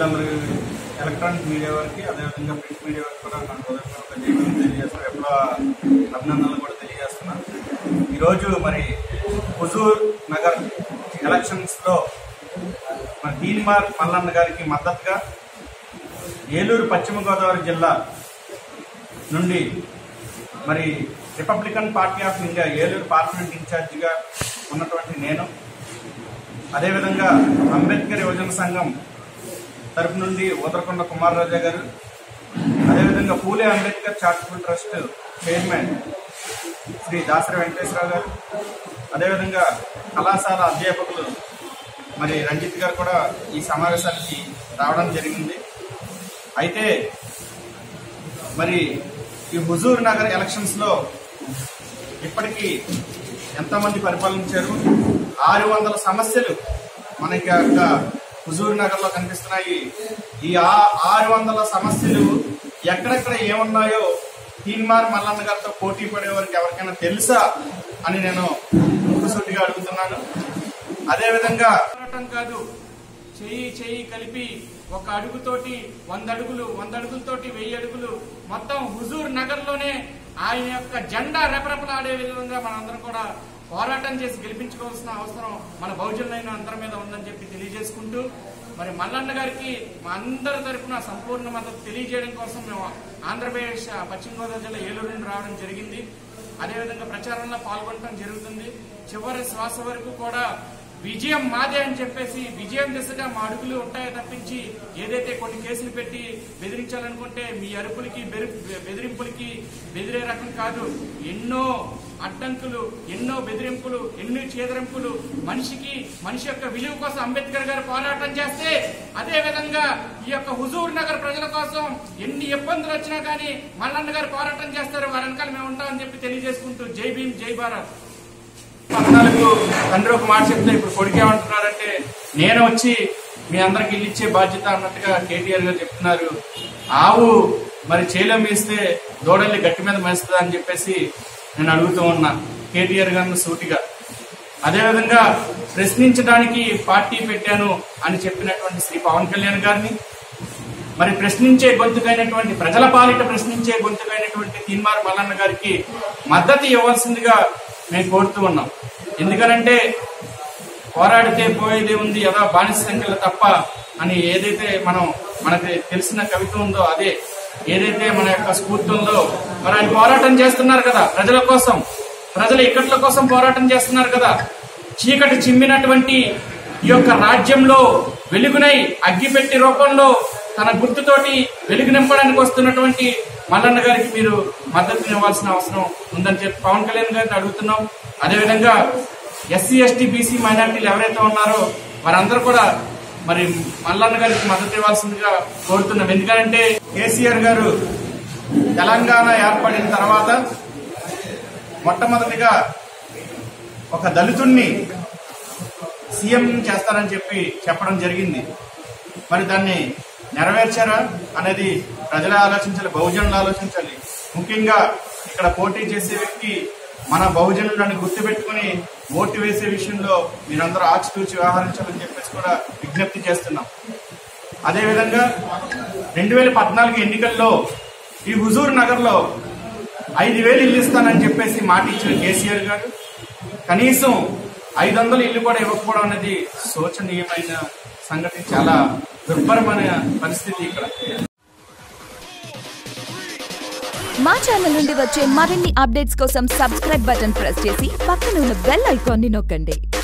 ప్రజలందరికీ electronic media వారికి అదేవిధంగా ప్రింట్ మీడియా వారికి కూడా నా హృదయపూర్వక జైలు తెలియజేస్తున్నా ఎప్పుడో అభినందనలు కూడా తెలియజేస్తున్నాను ఈరోజు మరి హుజూర్ నగర్ ఎలక్షన్స్లో మరి తీన్మార్ మల్లన్న గారికి మద్దతుగా ఏలూరు పశ్చిమ గోదావరి జిల్లా నుండి మరి Republican Party of India Eluru parliament ఇన్ఛార్జిగా ఉన్నటువంటి నేను అదేవిధంగా అంబేద్కర్ యువజన సంఘం తరపు నుండి ఉదరకొండ కుమార్ రాజా గారు అదేవిధంగా Phule Ambedkar charitable trust chairman Shri Dasari Venkateswararao garu అదేవిధంగా కళాశాల అధ్యాపకులు మరి రంజిత్ గారు కూడా ఈ సమావేశానికి రావడం జరిగింది అయితే మరి ఈ హుజూర్ నగర్ ఎలక్షన్స్ లో ఇప్పటికీ ఎంతమంది పరిపాలించారు ఆరు వందల సమస్యలు మనకి యొక్క హుజూర్ నగర్ లో కనిపిస్తున్నాయి ఈ ఆ- ఆరు వందల సమస్యలు ఎక్కడెక్కడ ఏమున్నాయో తీన్మార్ మల్లన్న గారితో పోటీ పడే వారికి ఎవరికైనా తెలుసా అని నేను ముక్కుసూటిగా అడుగుతున్నాను అదేవిధంగా పోరాటం కాదు చెయ్యి చెయ్యి కలిపి ఒక అడుగుతోటి వంద అడుగులు వంద అడుగులతోటి వెయ్యి అడుగులు మొత్తం హుజూర్ నగర్ లోనే ఆయన యొక్క జెండా రెపరెపలాడే విధంగా మనందరం కూడా పోరాటం చేసి గెలిపించుకోవాల్సిన అవసరం మన బహుజనులైన అందరి మీద ఉందని చెప్పి తెలియజేసుకుంటూ మరి మల్లన్న గారికి మా అందరి తరఫున సంపూర్ణ మద్దతు తెలియజేయడం కోసం మేము ఆంధ్రప్రదేశ్ ఆ, పశ్చిమ గోదావరి జిల్లా ఏలూరు నుండి రావడం జరిగింది అదేవిధంగా ప్రచారంలో పాల్గొనడం జరుగుతుంది చివరి శ్వాస వరకు కూడా విజయం మాదే అని చెప్పేసి విజయం దిశగా మా అడుగులు ఉంటాయో తప్పించి ఏదైతే కొన్ని కేసులు పెట్టి బెదిరించాలనుకుంటే మీ అరుపులకి బెరు- బెదిరింపులకి బెదిరే రకం కాదు ఎన్నో అడ్డంకులు ఎన్నో బెదిరింపులు ఎన్నో చేదరింపులు మనిషికి మనిషి యొక్క విలువ కోసం అంబేద్కర్ గారు పోరాటం చేస్తే అదే విధంగా ఈ యొక్క హుజూర్ నగర్ ప్రజల కోసం ఎన్ని ఇబ్బందులు వచ్చినా కానీ మల్లన్న గారు పోరాటం చేస్తారు వారి వెనకాల మేము ఉంటామని చెప్పి తెలియజేసుకుంటూ జై భీమ్ జై భారత్ పద్నాలుగు తండ్రి ఒక మాట చెప్తే ఇప్పుడు కొడుకేమంటున్నారంటే నేను వచ్చి మీ అందరికి ఇల్లు ఇచ్చే బాధ్యత అన్నట్టుగా కేటీఆర్ గారు చెప్తున్నారు ఆవు మరి చేలం వేస్తే దూడల్ని గట్టి మీద మేస్తుంది అని చెప్పేసి నేను అడుగుతూ ఉన్నా కేటీఆర్ గారిని సూటిగా అదేవిధంగా ప్రశ్నించడానికి పార్టీ పెట్టాను అని చెప్పినటువంటి శ్రీ పవన్ కళ్యాణ్ గారిని మరి ప్రశ్నించే గొంతుకైనటువంటి ప్రజల పాలిట ప్రశ్నించే గొంతుకైనటువంటి తీన్మార్ మల్లన్న గారికి మద్దతు ఇవ్వాల్సిందిగా మేము కోరుతూ ఉన్నాం ఎందుకనంటే పోరాడితే పోయేదే ఉంది యథా బానిస సంఖ్యలు తప్ప అని ఏదైతే మనం మనకి తెలిసిన కవిత ఉందో అదే ఏదైతే మన యొక్క స్ఫూర్తి ఉందో మరి ఆయన పోరాటం చేస్తున్నారు కదా ప్రజల కోసం ప్రజల ఇక్కట్ల కోసం పోరాటం చేస్తున్నారు కదా చీకటి చిమ్మినటువంటి ఈ యొక్క రాజ్యంలో వెలుగునై అగ్గిపెట్టి రూపంలో తన గుర్తుతోటి వెలుగు నింపడానికి వస్తున్నటువంటి మల్లన్న గారికి మీరు మద్దతు ఇవ్వాల్సిన అవసరం ఉందని చెప్పి పవన్ కళ్యాణ్ గారిని అడుగుతున్నాం అదేవిధంగా ఎస్సీ ఎస్టీ బీసీ మైనార్టీలు ఎవరైతే ఉన్నారో వారందరూ కూడా మరి మల్లన్న గారికి మద్దతు ఇవ్వాల్సిందిగా కోరుతున్నాం ఎందుకంటే కేసీఆర్ గారు తెలంగాణ ఏర్పడిన తర్వాత మొట్టమొదటిగా ఒక దళితుణ్ణి సీఎం చేస్తారని చెప్పి చెప్పడం జరిగింది మరి దాన్ని నెరవేర్చారా అనేది ప్రజలు ఆలోచించాలి బహుజనులు ఆలోచించాలి ముఖ్యంగా ఇక్కడ పోటీ చేసే వ్యక్తి మన బహుజనులను గుర్తుపెట్టుకుని ఓటు వేసే విషయంలో మీరందరూ ఆచితూచి వ్యవహరించాలని చెప్పేసి కూడా విజ్ఞప్తి చేస్తున్నాం అదేవిధంగా రెండు వేల పద్నాలుగు ఎన్నికల్లో ఈ హుజూర్ నగర్లో ఐదు వేలు ఇల్లు ఇస్తానని చెప్పేసి మాట ఇచ్చిన కేసీఆర్ గారు కనీసం ఐదు వందల ఇల్లు కూడా ఇవ్వకపోవడం అనేది శోచనీయమైన సంగతి చాలా దుర్భరమైన పరిస్థితి ఇక్కడ మా ఛానల్ నుండి వచ్చే మరిన్ని అప్డేట్స్ కోసం సబ్స్క్రైబ్ బటన్ ప్రెస్ చేసి పక్కన ఉన్న బెల్ ఐకాన్ని నొక్కండి